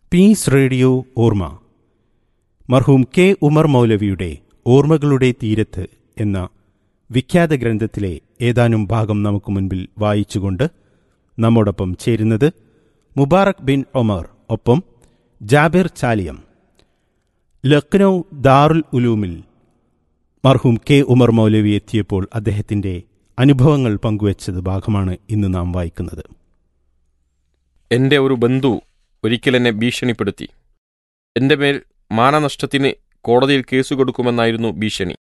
piece radio ഓർമ്മ മർഹൂം K Umar മൗലവിയുടെ ഓർമ്മകളുടെ തീരത്ത് എന്ന വിഖ്യാത ഗ്രന്ഥത്തിലെ ഏതാനും ഭാഗം നമുക്ക് മുൻപിൽ വായിച്ചുകൊണ്ട് നമ്മോടൊപ്പം ചേരുന്നത് മുബാറക് ബിൻ ഒമർ ഒപ്പം ജാബിർ ചാലിയം ലക്നൗ ദാറുൽ ഉലൂമിൽ മർഹൂം കെ ഉമർ മൗലവി എത്തിയപ്പോൾ അദ്ദേഹത്തിന്റെ അനുഭവങ്ങൾ പങ്കുവച്ചത് ഭാഗമാണ് ഇന്ന് നാം വായിക്കുന്നത് എൻ്റെ ഒരു ബന്ധു ഒരിക്കൽ എന്നെ ഭീഷണിപ്പെടുത്തി എൻ്റെ മേൽ മാനനഷ്ടത്തിന് കോടതിയിൽ കേസ് കൊടുക്കുമെന്നായിരുന്നു ഭീഷണി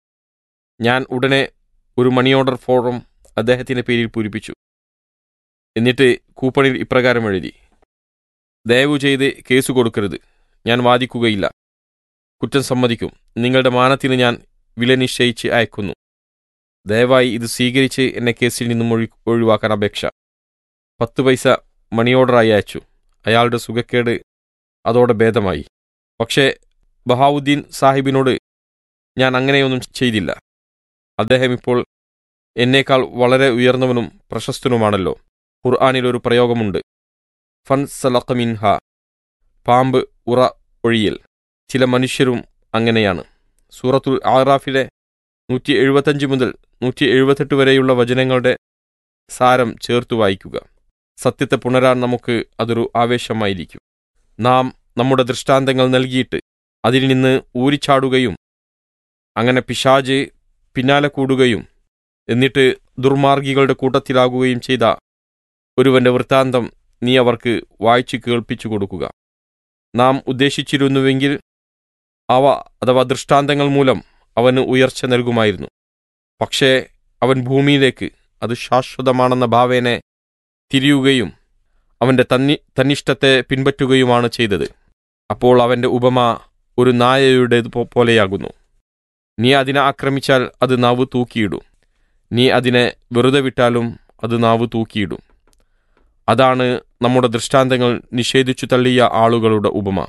ഞാൻ ഉടനെ ഒരു മണി ഓർഡർ ഫോറം അദ്ദേഹത്തിൻ്റെ പേരിൽ പൂരിപ്പിച്ചു എന്നിട്ട് കൂപ്പണിൽ ഇപ്രകാരം എഴുതി ദയവു ചെയ്ത് കേസ് കൊടുക്കരുത് ഞാൻ വാദിക്കുകയില്ല കുറ്റം സമ്മതിക്കും നിങ്ങളുടെ മാനത്തിന് ഞാൻ വില നിശ്ചയിച്ച് അയക്കുന്നു ദയവായി ഇത് സ്വീകരിച്ച് എന്നെ കേസിൽ നിന്നും ഒഴി ഒഴിവാക്കാൻ അപേക്ഷ പത്ത് പൈസ മണി ഓർഡറായി അയച്ചു അയാളുടെ സുഖക്കേട് അതോടെ ഭേദമായി പക്ഷേ ബഹാവുദ്ദീൻ സാഹിബിനോട് ഞാൻ അങ്ങനെയൊന്നും ചെയ്തില്ല അദ്ദേഹം ഇപ്പോൾ എന്നേക്കാൾ വളരെ ഉയർന്നവനും പ്രശസ്തനുമാണല്ലോ ഖുർആാനിൽ ഒരു പ്രയോഗമുണ്ട് ഫൻ സലഖ മിൻഹ പാമ്പ് ഉറ ഒഴിയൽ ചില മനുഷ്യരും അങ്ങനെയാണ് സൂറത്തുൽ ആറാഫിലെ നൂറ്റി എഴുപത്തഞ്ച് മുതൽ നൂറ്റി എഴുപത്തെട്ട് വരെയുള്ള വചനങ്ങളുടെ സാരം ചേർത്തു വായിക്കുക സത്യത്തെ പുണരാൻ നമുക്ക് അതൊരു ആവേശമായിരിക്കും നാം നമ്മുടെ ദൃഷ്ടാന്തങ്ങൾ നൽകിയിട്ട് അതിൽ നിന്ന് ഊരിച്ചാടുകയും അങ്ങനെ പിശാജ് പിന്നാലെ കൂടുകയും എന്നിട്ട് ദുർമാർഗികളുടെ കൂട്ടത്തിലാകുകയും ചെയ്ത ഒരുവന്റെ വൃത്താന്തം നീ അവർക്ക് വായിച്ചു കേൾപ്പിച്ചു കൊടുക്കുക നാം ഉദ്ദേശിച്ചിരുന്നുവെങ്കിൽ അവ അഥവാ ദൃഷ്ടാന്തങ്ങൾ മൂലം അവന് ഉയർച്ച നൽകുമായിരുന്നു പക്ഷേ അവൻ ഭൂമിയിലേക്ക് അത് ശാശ്വതമാണെന്ന ഭാവേനെ തിരിയുകയും അവന്റെ തന്നി തന്നിഷ്ടത്തെ പിൻപറ്റുകയുമാണ് ചെയ്തത് അപ്പോൾ അവന്റെ ഉപമ ഒരു നായയുടേത് പോലെയാകുന്നു നീ അതിനെ ആക്രമിച്ചാൽ അത് നാവ് തൂക്കിയിടും നീ അതിനെ വെറുതെ വിട്ടാലും അത് നാവ് തൂക്കിയിടും അതാണ് നമ്മുടെ ദൃഷ്ടാന്തങ്ങൾ നിഷേധിച്ചു തള്ളിയ ആളുകളുടെ ഉപമ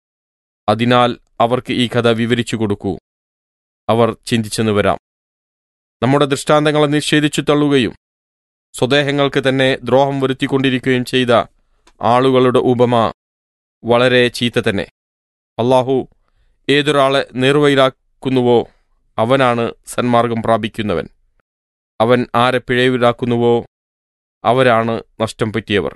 അതിനാൽ അവർക്ക് ഈ കഥ വിവരിച്ചു കൊടുക്കൂ അവർ ചിന്തിച്ചെന്ന് വരാം നമ്മുടെ ദൃഷ്ടാന്തങ്ങളെ നിഷേധിച്ചു തള്ളുകയും സ്വദേഹങ്ങൾക്ക് തന്നെ ദ്രോഹം വരുത്തിക്കൊണ്ടിരിക്കുകയും ചെയ്ത ആളുകളുടെ ഉപമ വളരെ ചീത്ത തന്നെ അള്ളാഹു ഏതൊരാളെ നേർവയിലാക്കുന്നുവോ അവനാണ് സന്മാർഗം പ്രാപിക്കുന്നവൻ അവൻ ആരെ പിഴവിലാക്കുന്നുവോ അവരാണ് നഷ്ടം പറ്റിയവർ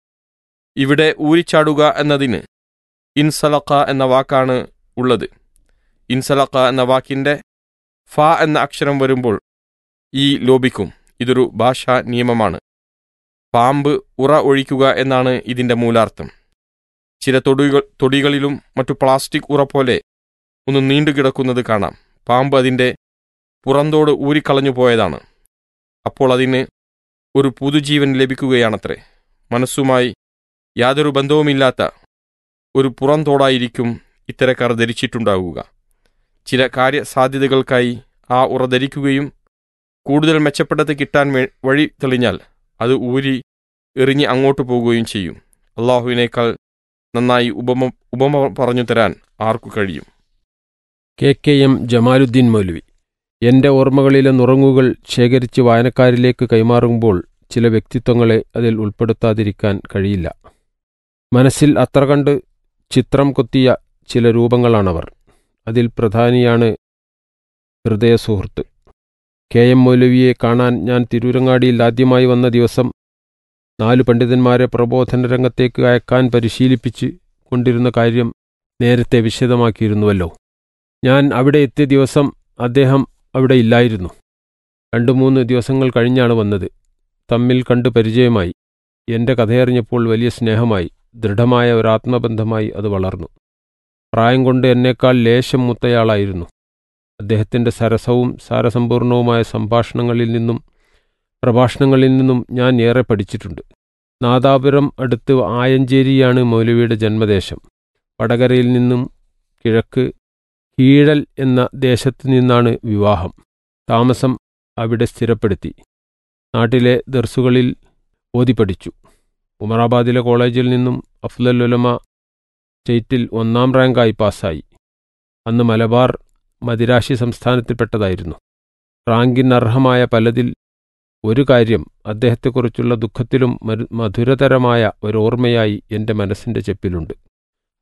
ഇവിടെ ഊരിച്ചാടുക എന്നതിന് ഇൻസലക്ക എന്ന വാക്കാണ് ഉള്ളത് ഇൻസലക്ക എന്ന വാക്കിൻ്റെ ഫ എന്ന അക്ഷരം വരുമ്പോൾ ഈ ലോപിക്കും ഇതൊരു ഭാഷാ നിയമമാണ് പാമ്പ് ഉറ ഒഴിക്കുക എന്നാണ് ഇതിൻ്റെ മൂലാർത്ഥം ചില തൊടികൾ തൊടികളിലും മറ്റു പ്ലാസ്റ്റിക് ഉറ പോലെ ഒന്ന് നീണ്ടുകിടക്കുന്നത് കാണാം പാമ്പ് അതിൻ്റെ പുറന്തോട് ഊരിക്കളഞ്ഞു പോയതാണ് അപ്പോൾ അതിന് ഒരു പുതുജീവൻ ലഭിക്കുകയാണത്രേ മനസ്സുമായി യാതൊരു ബന്ധവുമില്ലാത്ത ഒരു പുറന്തോടായിരിക്കും ഇത്തരക്കാർ ധരിച്ചിട്ടുണ്ടാവുക ചില കാര്യസാധ്യതകൾക്കായി ആ ഉറ ധരിക്കുകയും കൂടുതൽ മെച്ചപ്പെട്ടത് കിട്ടാൻ വഴി തെളിഞ്ഞാൽ അത് ഊരി എറിഞ്ഞ് അങ്ങോട്ട് പോകുകയും ചെയ്യും അള്ളാഹുവിനേക്കാൾ നന്നായി ഉപമ ഉപമ പറഞ്ഞു തരാൻ ആർക്കു കഴിയും K K M Jamaluddin Moulavi എൻ്റെ ഓർമ്മകളിലെ നുറങ്ങുകൾ ശേഖരിച്ച് വായനക്കാരിലേക്ക് കൈമാറുമ്പോൾ ചില വ്യക്തിത്വങ്ങളെ അതിൽ ഉൾപ്പെടുത്താതിരിക്കാൻ കഴിയില്ല മനസ്സിൽ അത്ര കണ്ട് ചിത്രം കൊത്തിയ ചില രൂപങ്ങളാണവർ അതിൽ പ്രധാനിയാണ് ഹൃദയസുഹൃത്ത് കെ എം മൗലവിയെ കാണാൻ ഞാൻ തിരൂരങ്ങാടിയിൽ ആദ്യമായി വന്ന ദിവസം നാലു പണ്ഡിതന്മാരെ പ്രബോധന രംഗത്തേക്ക് അയക്കാൻ പരിശീലിപ്പിച്ച് കൊണ്ടിരുന്ന കാര്യം നേരത്തെ വിശദമാക്കിയിരുന്നുവല്ലോ ഞാൻ അവിടെ എത്തിയ ദിവസം അദ്ദേഹം അവിടെ ഇല്ലായിരുന്നു രണ്ടു മൂന്ന് ദിവസങ്ങൾ കഴിഞ്ഞാണ് വന്നത് തമ്മിൽ കണ്ട് പരിചയമായി എൻ്റെ കഥയറിഞ്ഞപ്പോൾ വലിയ സ്നേഹമായി ദൃഢമായ ഒരാത്മബന്ധമായി അത് വളർന്നു പ്രായം കൊണ്ട് എന്നേക്കാൾ ലേശം മുത്തയാളായിരുന്നു അദ്ദേഹത്തിൻ്റെ സരസവും സാരസമ്പൂർണവുമായ സംഭാഷണങ്ങളിൽ നിന്നും പ്രഭാഷണങ്ങളിൽ നിന്നും ഞാൻ ഏറെ പഠിച്ചിട്ടുണ്ട് നാദാപുരം അടുത്ത് ആയഞ്ചേരിയാണ് മൗലവിയുടെ ജന്മദേശം വടകരയിൽ നിന്നും കിഴക്ക് കീഴൽ എന്ന ദേശത്തു നിന്നാണ് വിവാഹം താമസം അവിടെ സ്ഥിരപ്പെടുത്തി നാട്ടിലെ ദർസുകളിൽ ഓതി പഠിച്ചു ഉമറാബാദിലെ കോളേജിൽ നിന്നും അഫ്ലൽ ഉലമ സ്റ്റേറ്റിൽ ഒന്നാം റാങ്കായി പാസ്സായി അന്ന് മലബാർ മദിരാശി സംസ്ഥാനത്തിൽപ്പെട്ടതായിരുന്നു റാങ്കിന് അർഹമായ പലതിൽ ഒരു കാര്യം അദ്ദേഹത്തെക്കുറിച്ചുള്ള ദുഃഖത്തിലും മധുരതരമായ ഒരോർമ്മയായി എൻ്റെ മനസ്സിൻ്റെ ചെപ്പിലുണ്ട്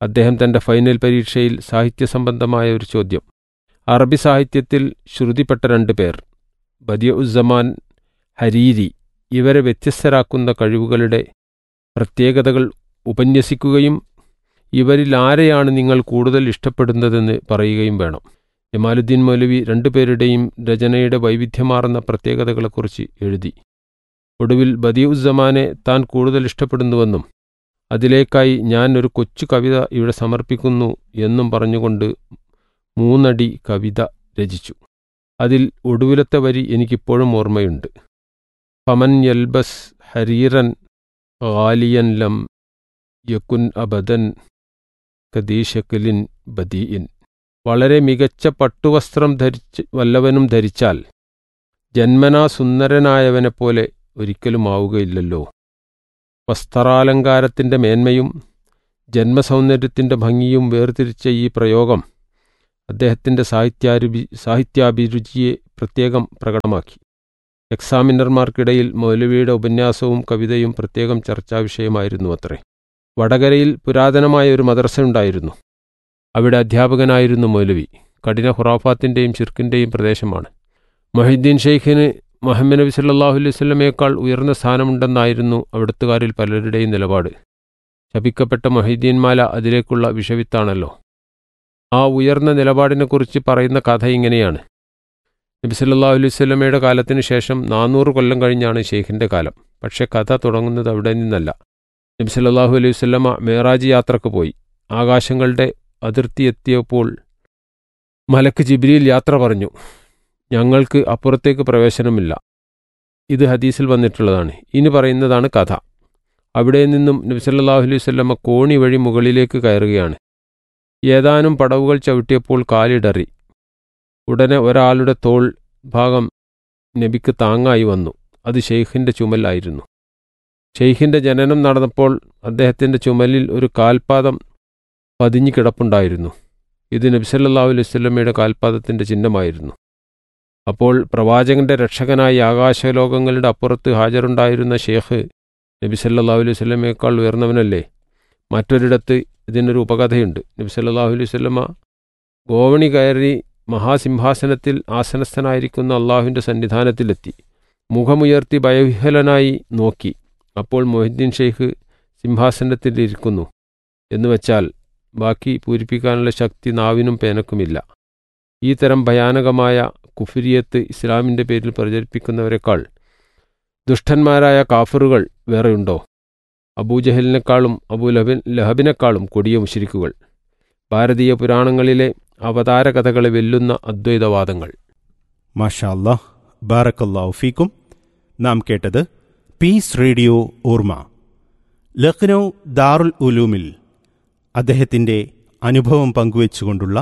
അദ്ദേഹം തന്റെ ഫൈനൽ പരീക്ഷയിൽ സാഹിത്യസംബന്ധമായ ഒരു ചോദ്യം അറബി സാഹിത്യത്തിൽ ശ്രുതിപ്പെട്ട രണ്ട് പേർ ബദിയ ഉസ്സമാൻ ഹരീരി ഇവരെ വ്യത്യസ്തരാക്കുന്ന കഴിവുകളുടെ പ്രത്യേകതകൾ ഉപന്യസിക്കുകയും ഇവരിൽ ആരെയാണ് നിങ്ങൾ കൂടുതൽ ഇഷ്ടപ്പെടുന്നതെന്ന് പറയുകയും വേണം ജമാലുദ്ദീൻ മൗലവി രണ്ടുപേരുടെയും രചനയുടെ വൈവിധ്യമാർന്ന പ്രത്യേകതകളെക്കുറിച്ച് എഴുതി ഒടുവിൽ ബദിയുസ്സമാനെ താൻ കൂടുതൽ ഇഷ്ടപ്പെടുന്നുവെന്നും അതിലേക്കായി ഞാൻ ഒരു കൊച്ചു കവിത ഇവിടെ സമർപ്പിക്കുന്നു എന്നും പറഞ്ഞുകൊണ്ട് മൂന്നടി കവിത രചിച്ചു അതിൽ ഒടുവിലത്തെ വരി എനിക്കിപ്പോഴും ഓർമ്മയുണ്ട് ഫമൻ യൽബസ് ഹരീറൻ ഗാലിയൻ ലം യക്കുൻ അബദൻ കദീഷക്കലിൻ ബദീഇൻ വളരെ മികച്ച പട്ടുവസ്ത്രം ധരിച്ച് വല്ലവനും ധരിച്ചാൽ ജന്മനാ സുന്ദരനായവനെപ്പോലെ ഒരിക്കലും ആവുകയില്ലല്ലോ വസ്ത്രാലങ്കാരത്തിന്റെ മേന്മയും ജന്മസൗന്ദര്യത്തിന്റെ ഭംഗിയും വേർതിരിച്ച ഈ പ്രയോഗം അദ്ദേഹത്തിന്റെ സാഹിത്യാരുഭി സാഹിത്യാഭിരുചിയെ പ്രത്യേകം പ്രകടമാക്കി എക്സാമിനർമാർക്കിടയിൽ മൗലവിയുടെ ഉപന്യാസവും കവിതയും പ്രത്യേകം ചർച്ചാവിഷയമായിരുന്നു അത്രേ വടകരയിൽ പുരാതനമായ ഒരു മദ്രസ ഉണ്ടായിരുന്നു അവിടെ അധ്യാപകനായിരുന്നു മൗലവി കഠിന ഹുറാഫാത്തിൻ്റെയും ഷിർക്കിൻ്റെയും പ്രദേശമാണ് മൊഹീദ്ദീൻ ഷെയ്ഖിന് മുഹമ്മദ് നബി സല്ലാഹു അലൈഹി സ്വലമയേക്കാൾ ഉയർന്ന സ്ഥാനമുണ്ടെന്നായിരുന്നു അവിടുത്തുകാരിൽ പലരുടെയും നിലപാട് ശപിക്കപ്പെട്ട മൊഹീദ്ദീൻ മാല അതിലേക്കുള്ള വിഷവിത്താണല്ലോ ആ ഉയർന്ന നിലപാടിനെക്കുറിച്ച് പറയുന്ന കഥ ഇങ്ങനെയാണ് നബി സല്ലാഹു അലൈഹി സ്വലമയുടെ കാലത്തിന് ശേഷം നാനൂറ് കൊല്ലം കഴിഞ്ഞാണ് ഷെയ്ഖിൻ്റെ കാലം പക്ഷേ കഥ തുടങ്ങുന്നത് അവിടെ നിന്നല്ല നബി സല്ലാഹു അലൈഹി സ്വല്ലമ മേറാജ് യാത്രക്ക് പോയി ആകാശങ്ങളുടെ അതിർത്തി എത്തിയപ്പോൾ മലക്ക് ജിബ്രിയിൽ യാത്ര പറഞ്ഞു ഞങ്ങൾക്ക് അപ്പുറത്തേക്ക് പ്രവേശനമില്ല ഇത് ഹദീസിൽ വന്നിട്ടുള്ളതാണ് ഇനി പറയുന്നതാണ് കഥ അവിടെ നിന്നും നബ്സല്ലാഹു അലൈഹി സ്വല്ലമ്മ കോണി വഴി മുകളിലേക്ക് കയറുകയാണ് ഏതാനും പടവുകൾ ചവിട്ടിയപ്പോൾ കാലിടറി ഉടനെ ഒരാളുടെ തോൾ ഭാഗം നബിക്ക് താങ്ങായി വന്നു അത് ഷെയ്ഖിൻ്റെ ചുമലായിരുന്നു ഷെയ്ഖിൻ്റെ ജനനം നടന്നപ്പോൾ അദ്ദേഹത്തിൻ്റെ ചുമലിൽ ഒരു കാൽപാദം പതിഞ്ഞു കിടപ്പുണ്ടായിരുന്നു ഇത് നബ്സല്ലാഹു അലൈഹി സ്വല്ലമ്മയുടെ കാൽപാദത്തിൻ്റെ ചിഹ്നമായിരുന്നു അപ്പോൾ പ്രവാചകന്റെ രക്ഷകനായി ആകാശലോകങ്ങളുടെ അപ്പുറത്ത് ഹാജരുണ്ടായിരുന്ന ഷേഖ് നബി സല്ലാഹു അലൈഹി സ്വലമയേക്കാൾ ഉയർന്നവനല്ലേ മറ്റൊരിടത്ത് ഇതിനൊരു ഉപകഥയുണ്ട് നബി സല്ലാഹു അലൈഹി സ്വലമ ഗോവണി കയറി മഹാസിംഹാസനത്തിൽ ആസനസ്ഥനായിരിക്കുന്ന അള്ളാഹുവിൻ്റെ സന്നിധാനത്തിലെത്തി മുഖമുയർത്തി ഭയവിഹലനായി നോക്കി അപ്പോൾ മൊഹിദ്ദീൻ ഷെയ്ഖ് സിംഹാസനത്തിലിരിക്കുന്നു എന്നുവെച്ചാൽ ബാക്കി പൂരിപ്പിക്കാനുള്ള ശക്തി നാവിനും പേനക്കുമില്ല ഈ തരം ഭയാനകമായ കുഫിരിയത്ത് ഇസ്ലാമിൻ്റെ പേരിൽ പ്രചരിപ്പിക്കുന്നവരെക്കാൾ ദുഷ്ടന്മാരായ കാഫറുകൾ വേറെയുണ്ടോ അബൂജഹലിനേക്കാളും അബൂ ലഹബിൻ ലഹബിനേക്കാളും കൊടിയ മുഷിരിക്കുകൾ ഭാരതീയ പുരാണങ്ങളിലെ അവതാര കഥകളെ വെല്ലുന്ന അദ്വൈതവാദങ്ങൾ മാഷാ അല്ലാഹ് ബാറക്കല്ലാഹു ഫീക്കും നാം കേട്ടത് പീസ് റേഡിയോ ഓർമ്മ ലഖ്നൗ ദാറുൽ ഉലൂമിൽ അദ്ദേഹത്തിൻ്റെ അനുഭവം പങ്കുവച്ചുകൊണ്ടുള്ള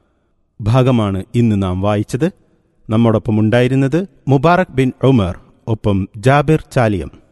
ഭാഗമാണ് ഇന്ന് നാം വായിച്ചത് നമ്മോടൊപ്പം ഉണ്ടായിരുന്നത് മുബാറക് ബിൻ ഉമർ ഒപ്പം ജാബിർ ചാലിയം